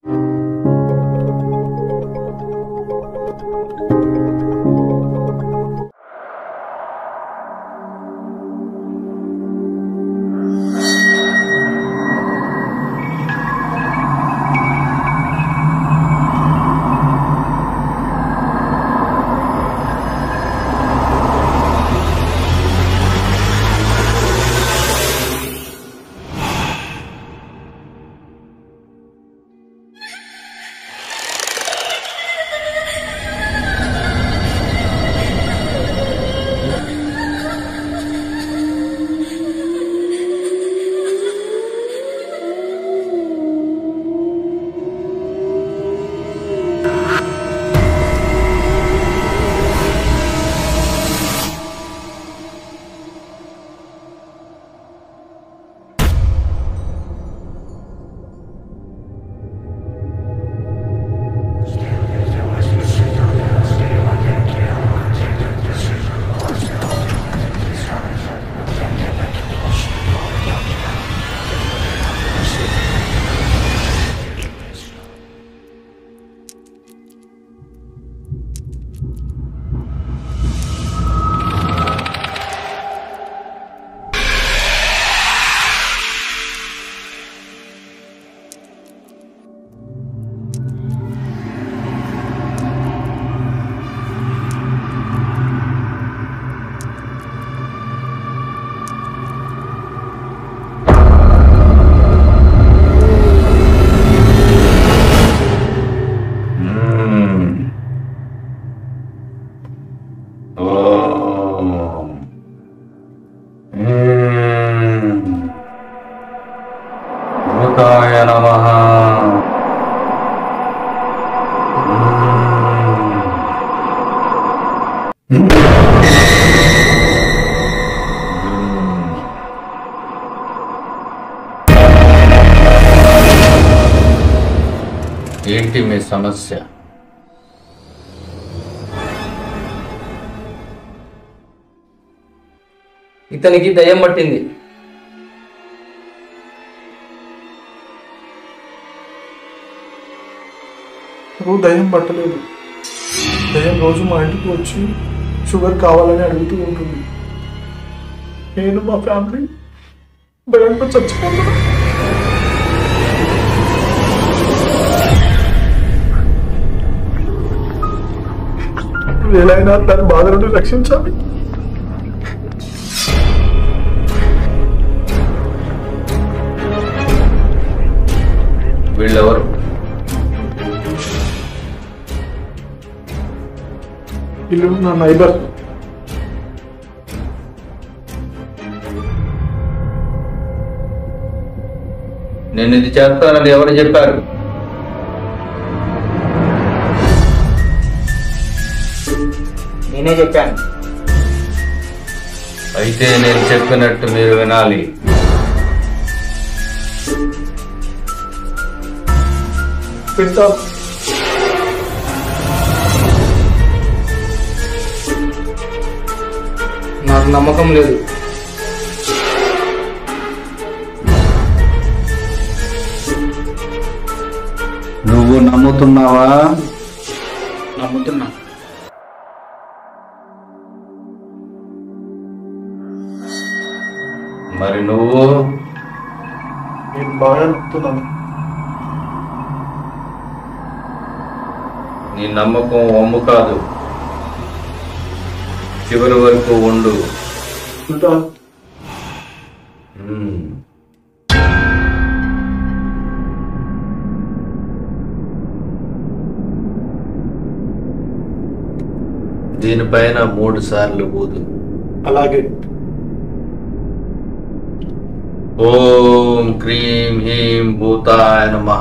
ఓం. మ్మ్. భూతాయ నమః ఏంటి మీ సమస్య ఇతనికి దయ్యం పట్టింది నాకు దయ్యం పట్టలేదు దయ్యం రోజు మా ఇంటికి వచ్చి షుగర్ కావాలని అడుగుతూ ఉంటుంది నేను మా ఫ్యామిలీ భయంతో చచ్చిపోతున్నా వీలైనా దాని బాధ నుండి రక్షించాలి వీళ్ళెవరు ఇల్లు నా నైబర్ నేను ఇది చేస్తానని ఎవరు చెప్పారు నేనే చెప్పాను అయితే నేను చెప్పినట్టు మీరు వినాలి వింటాం నాకు నమ్మకం లేదు నువ్వు నమ్ముతున్నావా నమ్ముతున్నా మరి నువ్వు నేను బాగా నమ్ముతున్నాను నీ నమ్మకం వమ్ము కాదు చివరి వరకు ఉండు వింటాను మ్మ్. దీనిపైన మూడు సార్లు ఊదు అలాగే ఓం క్రీం హీం భూతాయ నమః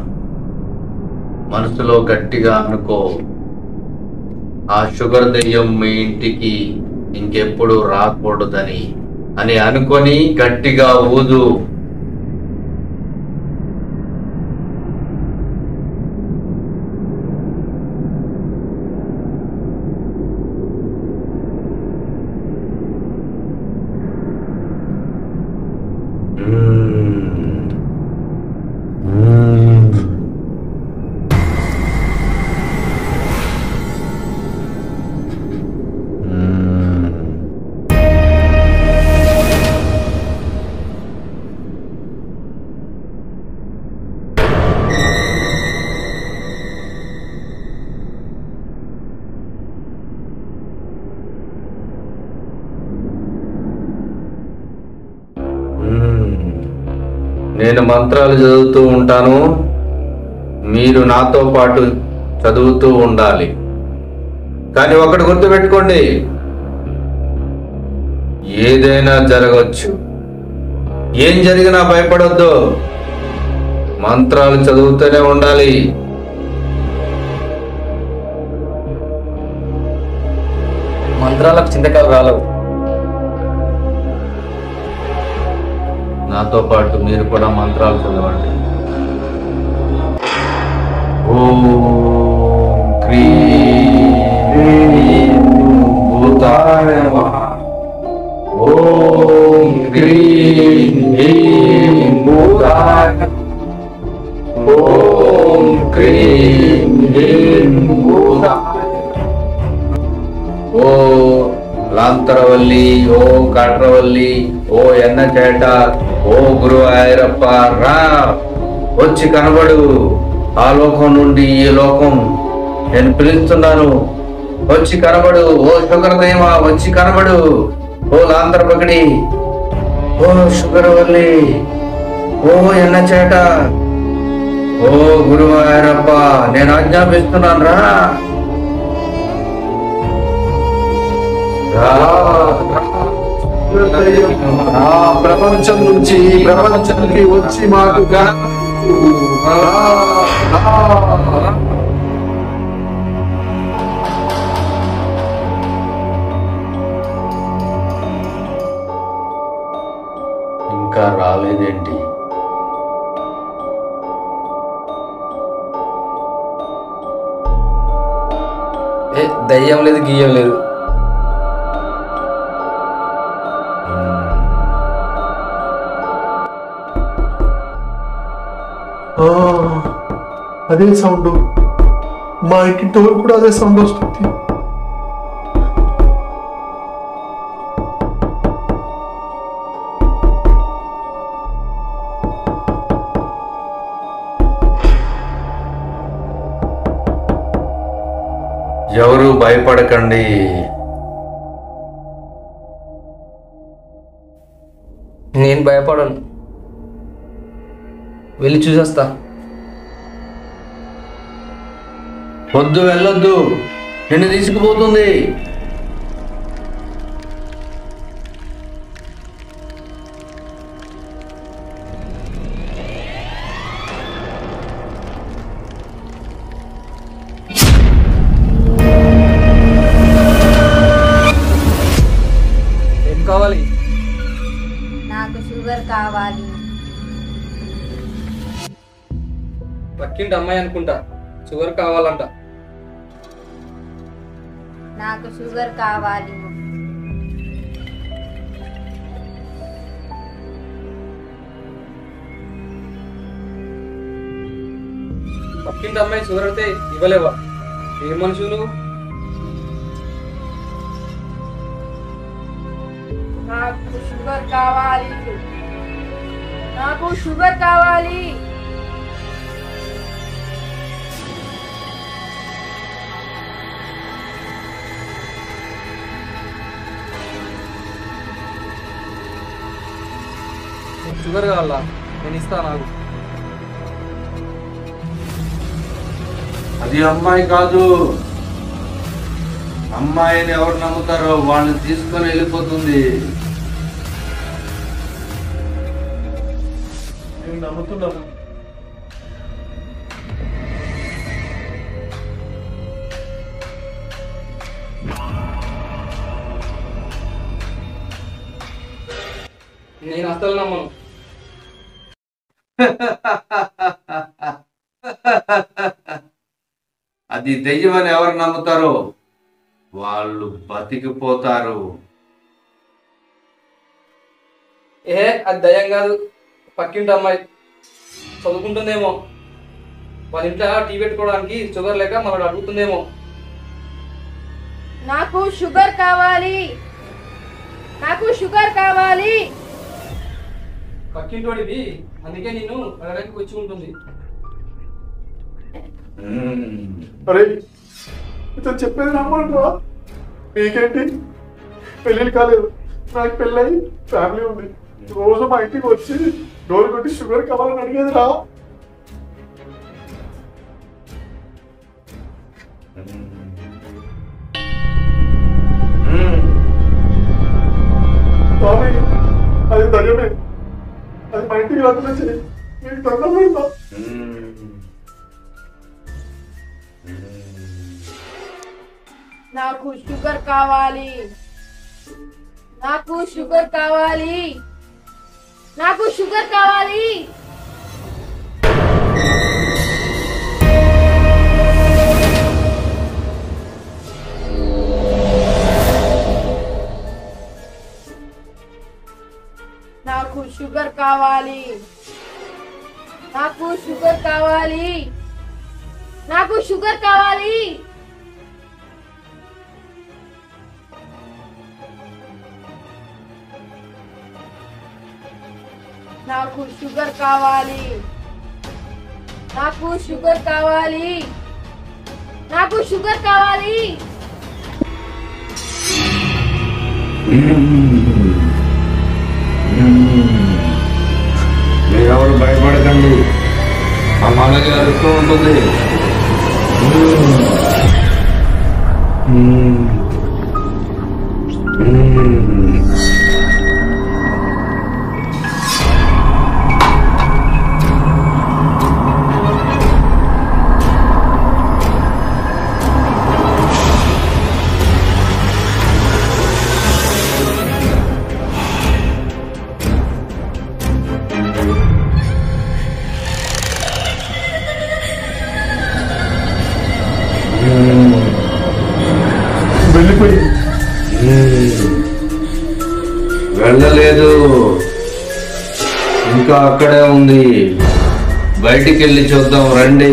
మనసులో గట్టిగా అనుకో ఆ షుగర్ దెయ్యం మీ ఇంటికి ఇంకెప్పుడు రాకూడదని అని అనుకొని గట్టిగా ఊదు మ్మ్. మ్మ్. నేను మంత్రాలు చదువుతూ ఉంటాను మీరు నాతో పాటు చదువుతూ ఉండాలి కానీ ఒకటి గుర్తుపెట్టుకోండి ఏదైనా జరగచ్చు ఏం జరిగినా భయపడొద్దు మంత్రాలు చదువుతూనే ఉండాలి మంత్రాలకు చింతకాలు రాలవు నాతో పాటు మీరు కూడా మంత్రాలు చదవండి ఓం క్రీం భూతాయ నమః. ఓం క్రీం హ్రీం భూతాయ నమః. ఓం క్రీం హ్రీం భూతాయ ఓ లాంతరవల్లి ఓ కాట్రవల్లి ఓ ఎన్న చేట ఓ గురు ఆయరప్ప రా వచ్చి కనబడు ఆ లోకం నుండి ఈ లోకం నేను పిలుస్తున్నాను వచ్చి కనబడు ఓ షుగర్ దేవా వచ్చి కనబడు ఓ లాంతర పగడి ఓ షుగర్ వల్లి ఓ ఎన్న చేట ఓ గురు ఆయరప్ప నేను ఆజ్ఞాపిస్తున్నాను రా రా ఆ ప్రపంచం నుంచి ఈ ప్రపంచానికి వచ్చి మాకు గా- రా, రా, రా. ఇంకా రాలేదేంటి ఏ దయ్యం లేదు గీయం లేదు ఆ, అదే సౌండ్ మా ఇంటి డోర్ కూడా అదే సౌండ్ వస్తుంది ఎవరు భయపడకండి నేను భయపడను వెళ్ళి చూసేస్తా వద్దు వెళ్ళొద్దు నిన్ను తీసుకుపోతుంది ఏం కావాలి నాకు షుగర్ కావాలి పక్కింటి అమ్మాయి అనుకుంటా షుగర్ కావాలంట నాకు షుగర్ కావాలి పక్కింటి అమ్మాయి షుగర్ అయితే ఇవ్వలేవా ఏ మనుషులు నువ్వు నాకు షుగర్ కావాలి నాకు షుగర్ కావాలి నీకు షుగర్ కావాలా నేను ఇస్తా నాకు అది అమ్మాయి కాదు అమ్మాయిని ఎవరు నమ్ముతారో వాళ్ళని తీసుకొని వెళ్ళిపోతుంది నేను నమ్ముతున్నాను నేను అస్సలు నమ్మను అది దెయ్యం అని ఎవరు నమ్ముతారో వాళ్ళు బతికిపోతారు ఏ అది దయ్యం కాదు పక్కింటి అమ్మాయి చదువుకుంటుందేమో వాళ్ళ ఇంట్లో టీ పెట్టుకోవడానికి షుగర్ లేక మనం అడుగుతుందేమో నాకు షుగర్ కావాలి నాకు షుగర్ కావాలి పక్కింటి వాడివి అందుకే నేను అడగడానికి వచ్చి ఉంటుంది అరే ఇతను చెప్పేది నమ్మంటారా మీకేంటి పెళ్ళిళ్ళు కాలేదు నాకు పెళ్ళయి ఫ్యామిలీ ఉంది రోజు మా ఇంటికి వచ్చి డోర్ కొట్టి షుగర్ కావాలని అడిగేదిరా స్వామి అది దయ్యమే అది మా ఇంటికి రాకుండా చేయి మీకు దండం పెడతా నాకు షుగర్ కావాలి నాకు షుగర్ కావాలి నాకు షుగర్ కావాలి నాకు షుగర్ కావాలి నాకు షుగర్ కావాలి నాకు షుగర్ కావాలి నాకు షుగర్ కావాలి నాకు షుగర్ కావాలి నాకు షుగర్ కావాలి మీరెవరు భయపడకండి అమ్మ అలాగే అరుస్తూ ఉంటుంది వెళ్ళిపోయింది వెళ్ళలేదు ఇంకా అక్కడే ఉంది బయటికి వెళ్ళి చూద్దాం రండి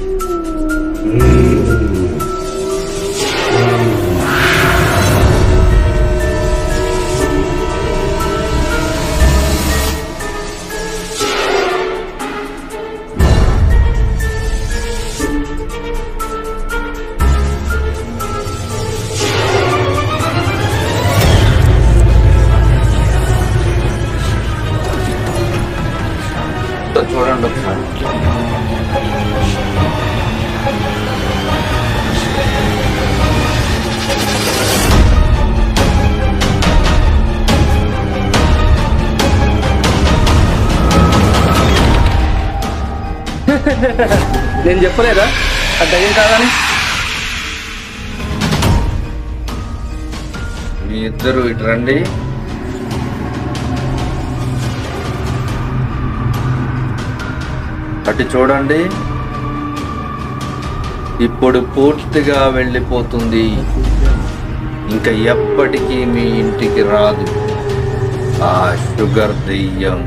చూడండి ఒకసారి నేను చెప్పలేదా ఆ దయ్యం కాదని మీ ఇద్దరు ఇటు రండి అటు చూడండి ఇప్పుడు పూర్తిగా వెళ్ళిపోతుంది ఇంకా ఎప్పటికీ మీ ఇంటికి రాదు ఆ షుగర్ దెయ్యం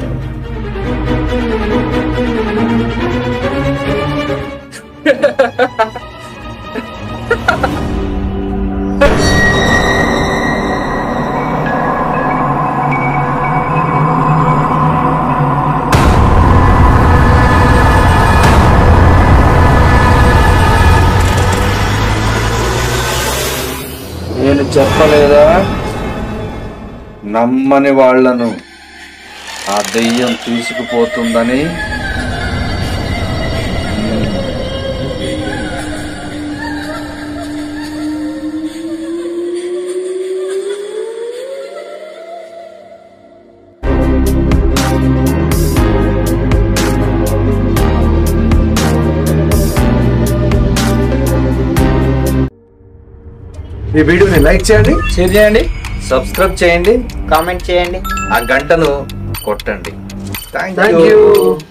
నేను చెప్పలేదా నమ్మని వాళ్లను ఆ దెయ్యం తీసుకుపోతుందని ఈ వీడియోని లైక్ చేయండి షేర్ చేయండి సబ్స్క్రైబ్ చేయండి కామెంట్ చేయండి ఆ గంటను కొట్టండి థ్యాంక్ థ్యాంక్ యూ యూ